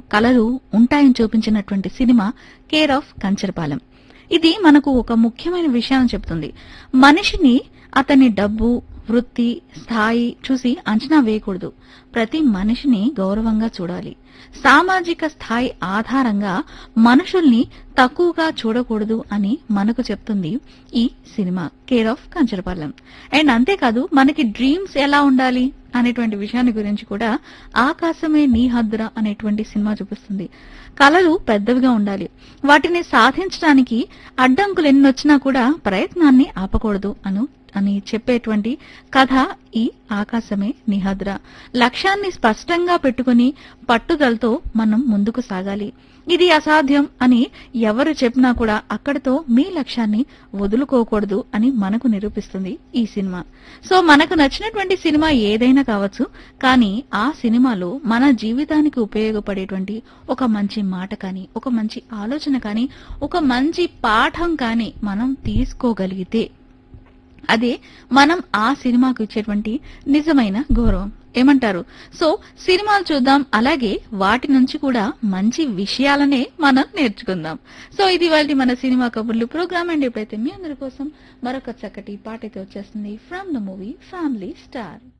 కలలు ఉంటాయని చూపించినటువంటి సినిమా కేర్ ఆఫ్ కంచరపాలెం ఇది మనకు ఒక ముఖ్యమైన విషయాన్ని చెప్తుంది మనిషిని అతని డబ్బు వృత్తి స్థాయి చూసి అంచనా వేయకూడదు ప్రతి మనిషిని గౌరవంగా చూడాలి సామాజిక స్థాయి ఆధారంగా మనుషుల్ని తక్కువగా చూడకూడదు అని మనకు చెప్తుంది ఈ cinema care of Kancharapalem and అంతేకాదు మనకి డ్రీమ్స్ ఎలా ఉండాలి అనేటువంటి విషయాన్ని గురించి కూడా ఆకాశమే నీ హద్దురా అనేటువంటి సినిమా చూపిస్తుంది కళలు పెద్దవిగా ఉండాలి వాటిని సాధించడానికి అడ్డంకులు ఎన్నొచ్చినా కూడా ప్రయత్నాన్ని ఆపకూడదు అను అని చెప్పేటువంటి కథ ఈ ఆకాశమే నిహద్ర లక్ష్యాన్ని స్పష్టంగా పెట్టుకుని పట్టుదలతో మనం ముందుకు సాగాలి ఇది అసాధ్యం అని ఎవరు చెప్పినా కూడా అక్కడితో మీ లక్ష్యాన్ని వదులుకోకూడదు అని మనకు నిరూపిస్తుంది ఈ సినిమా సో మనకు నచ్చినటువంటి సినిమా ఏదైనా కావచ్చు కానీ ఆ సినిమాలో మన జీవితానికి ఉపయోగపడేటువంటి ఒక మంచి మాట కానీ ఒక మంచి ఆలోచన కానీ ఒక మంచి పాఠం కానీ మనం తీసుకోగలిగితే అదే మనం ఆ సినిమాకు ఇచ్చేటువంటి నిజమైన గౌరవం ఏమంటారు సో సినిమాలు చూద్దాం అలాగే వాటి నుంచి కూడా మంచి విషయాలనే మనం నేర్చుకుందాం సో ఇది వాళ్ళ మన సినిమా కబుర్లు ప్రోగ్రామ్ అండ్ ఎప్పుడైతే మీ అందరి కోసం మరొక చక్కటి పాట అయితే వచ్చేస్తుంది from the movie Family star